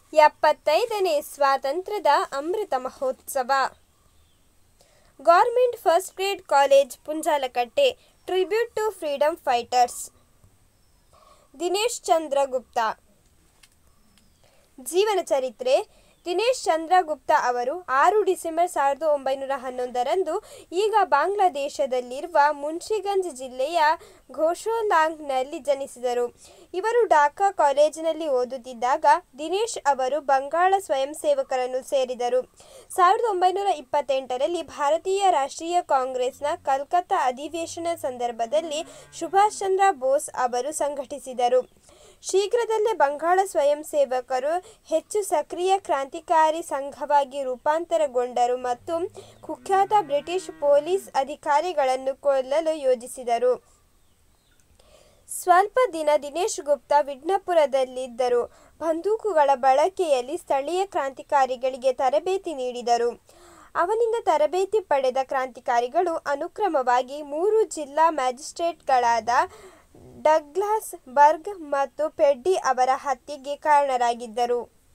ಎಪ್ಪತ್ತೈದನೇ ಸ್ವಾತಂತ್ರ್ಯದ ಅಮೃತ ಮಹೋತ್ಸವ government first grade college Punjalakatte tribute to freedom fighters Dinesh Chandragupta ಜೀವನ ಚರಿತ್ರೆ ದಿನೇಶ್ ಚಂದ್ರಗುಪ್ತ ಅವರು ಆರು ಡಿಸೆಂಬರ್ ಸಾವಿರದ ಒಂಬೈನೂರ ಹನ್ನೊಂದರಂದು ಈಗ ಬಾಂಗ್ಲಾದೇಶದಲ್ಲಿರುವ ಮುನ್ಷಿಗಂಜ್ ಜಿಲ್ಲೆಯ ಘೋಷೋಲಾಂಗ್ನಲ್ಲಿ ಜನಿಸಿದರು ಇವರು ಢಾಕಾ ಕಾಲೇಜಿನಲ್ಲಿ ಓದುತ್ತಿದ್ದಾಗ ದಿನೇಶ್ ಅವರು ಬಂಗಾಳ ಸ್ವಯಂ ಸೇವಕರನ್ನು ಸೇರಿದರು ಸಾವಿರದ ಒಂಬೈನೂರ ಇಪ್ಪತ್ತೆಂಟರಲ್ಲಿ ಭಾರತೀಯ ರಾಷ್ಟ್ರೀಯ ಕಾಂಗ್ರೆಸ್ನ ಕಲ್ಕತ್ತಾ ಅಧಿವೇಶನ ಸಂದರ್ಭದಲ್ಲಿ ಸುಭಾಷ್ ಚಂದ್ರ ಬೋಸ್ ಅವರು ಸಂಘಟಿಸಿದರು ಶೀಘ್ರದಲ್ಲೇ ಬಂಗಾಳ ಸ್ವಯಂ ಸೇವಕರು ಹೆಚ್ಚು ಸಕ್ರಿಯ ಕ್ರಾಂತಿಕಾರಿ ಸಂಘವಾಗಿ ರೂಪಾಂತರಗೊಂಡರು ಮತ್ತು ಕುಖ್ಯಾತ ಬ್ರಿಟಿಷ್ ಪೊಲೀಸ್ ಅಧಿಕಾರಿಗಳನ್ನು ಕೊಲ್ಲಲು ಯೋಜಿಸಿದರು ಸ್ವಲ್ಪ ದಿನ ದಿನೇಶ್ ಗುಪ್ತಾ ವಿಡ್ನಪುರದಲ್ಲಿದ್ದರು ಬಂದೂಕುಗಳ ಬಳಕೆಯಲ್ಲಿ ಸ್ಥಳೀಯ ಕ್ರಾಂತಿಕಾರಿಗಳಿಗೆ ತರಬೇತಿ ನೀಡಿದರು ಅವನಿಂದ ತರಬೇತಿ ಪಡೆದ ಕ್ರಾಂತಿಕಾರಿಗಳು ಅನುಕ್ರಮವಾಗಿ ಮೂರು ಜಿಲ್ಲಾ ಮ್ಯಾಜಿಸ್ಟ್ರೇಟ್ಗಳಾದ ಡಗ್ಲಾಸ್ ಬರ್ಗ್ ಮತ್ತು ಪೆಡ್ಡಿ ಅವರ ಹತ್ಯೆಗೆ ಕಾರಣರಾಗಿದ್ದರು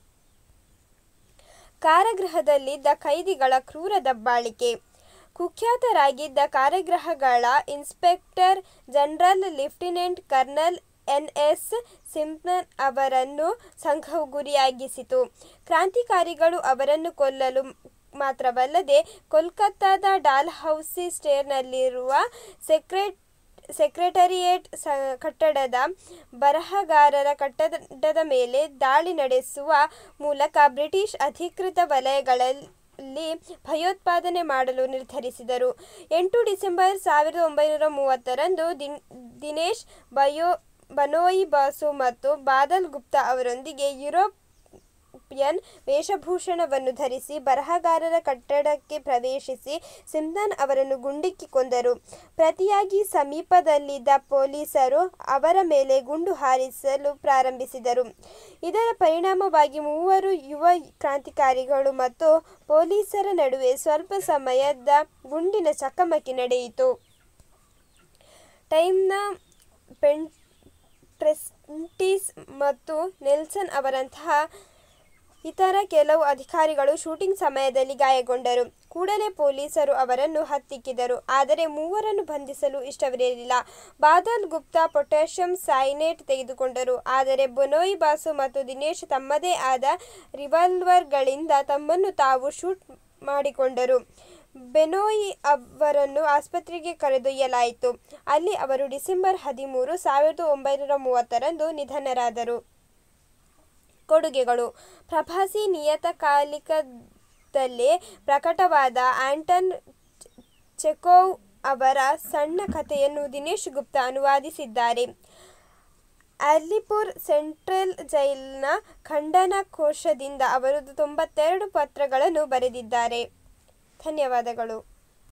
ಕಾರಾಗೃಹದಲ್ಲಿದ್ದ ಖೈದಿಗಳ ಕ್ರೂರ ದಬ್ಬಾಳಿಕೆ ಕುಖ್ಯಾತರಾಗಿದ್ದ ಕಾರಾಗೃಹಗಳ inspector general lieutenant colonel N S Simpson ಅವರನ್ನು ಸಂಘವು ಗುರಿಯಾಗಿಸಿತು ಕ್ರಾಂತಿಕಾರಿಗಳು ಅವರನ್ನು ಕೊಲ್ಲಲು ಮಾತ್ರವಲ್ಲದೆ ಕೋಲ್ಕತ್ತಾದ ಡಾಲ್ ಹೌಸಿ ಸ್ಟೇರ್ನಲ್ಲಿರುವ ಸೆಕ್ರೆಟ್ ಸೆಕ್ರೆಟರಿಯೇಟ್ ಸ ಕಟ್ಟಡದ ಬರಹಗಾರರ ಕಟ್ಟಡದ ಮೇಲೆ ದಾಳಿ ನಡೆಸುವ ಮೂಲಕ ಬ್ರಿಟಿಷ್ ಅಧಿಕೃತ ವಲಯಗಳಲ್ಲಿ ಭಯೋತ್ಪಾದನೆ ಮಾಡಲು ನಿರ್ಧರಿಸಿದರು ಎಂಟು ಡಿಸೆಂಬರ್ ಸಾವಿರದ ಒಂಬೈನೂರ ಮೂವತ್ತರಂದು ದಿನ್ ದಿನೇಶ್ ಬಯೋ ಬನೋಯಿ ಬಾಸು ಮತ್ತು ಬಾದಲ್ ಗುಪ್ತಾ ಅವರೊಂದಿಗೆ ಯುರೋಪಿಯನ್ ವೇಷಭೂಷಣವನ್ನು ಧರಿಸಿ ಬರಹಗಾರರ ಕಟ್ಟಡಕ್ಕೆ ಪ್ರವೇಶಿಸಿ ಸಿಂಪ್ಸನ್ ಅವರನ್ನು ಗುಂಡಿಕ್ಕಿ ಕೊಂದರು ಪ್ರತಿಯಾಗಿ ಸಮೀಪದಲ್ಲಿದ್ದ ಪೊಲೀಸರು ಅವರ ಮೇಲೆ ಗುಂಡು ಹಾರಿಸಲು ಪ್ರಾರಂಭಿಸಿದರು ಇದರ ಪರಿಣಾಮವಾಗಿ ಮೂವರು ಯುವ ಕ್ರಾಂತಿಕಾರಿಗಳು ಮತ್ತು ಪೊಲೀಸರ ನಡುವೆ ಸ್ವಲ್ಪ ಸಮಯದ ಗುಂಡಿನ ಚಕಮಕಿ ನಡೆಯಿತು ಟೈಮ್ನ ಪೆನ್ ಪ್ರೆಸ್ಟಿಸ್ ಮತ್ತು ನೆಲ್ಸನ್ ಅವರಂತಹ ಇತರ ಕೆಲವು ಅಧಿಕಾರಿಗಳು ಶೂಟಿಂಗ್ ಸಮಯದಲ್ಲಿ ಗಾಯಗೊಂಡರು ಕೂಡಲೇ ಪೊಲೀಸರು ಅವರನ್ನು ಹತ್ತಿಕ್ಕಿದರು ಆದರೆ ಮೂವರನ್ನು ಬಂಧಿಸಲು ಇಷ್ಟವಿರಲಿಲ್ಲ ಬಾದಲ್ ಗುಪ್ತಾ ಪೊಟ್ಯಾಷಿಯಂ ಸೈನೇಟ್ ತೆಗೆದುಕೊಂಡರು ಆದರೆ ಬೊನೋಯಿ ಬಾಸು ಮತ್ತು ದಿನೇಶ್ ತಮ್ಮದೇ ಆದ ರಿವಾಲ್ವರ್ಗಳಿಂದ ತಮ್ಮನ್ನು ತಾವು ಶೂಟ್ ಮಾಡಿಕೊಂಡರು ಬೆನೋಯಿ ಅವರನ್ನು ಆಸ್ಪತ್ರೆಗೆ ಕರೆದೊಯ್ಯಲಾಯಿತು ಅಲ್ಲಿ ಅವರು ಡಿಸೆಂಬರ್ ಹದಿಮೂರು ಸಾವಿರದ ಒಂಬೈನೂರ ಮೂವತ್ತರಂದು ನಿಧನರಾದರು ಕೊಡುಗೆಗಳು ಪ್ರಭಾಸಿ ನಿಯತಕಾಲಿಕದಲ್ಲಿ ಪ್ರಕಟವಾದ ಆಂಟನ್ ಚೆಕೋವ್ ಅವರ ಸಣ್ಣ ಕಥೆಯನ್ನು ದಿನೇಶ್ ಗುಪ್ತಾ ಅನುವಾದಿಸಿದ್ದಾರೆ ಅಲಿಪುರ್ ಸೆಂಟ್ರಲ್ ಜೈಲಿನ ಖಂಡನ ಕೋಶದಿಂದ ಅವರು ತೊಂಬತ್ತೆರಡು ಪತ್ರಗಳನ್ನು ಬರೆದಿದ್ದಾರೆ ಧನ್ಯವಾದಗಳು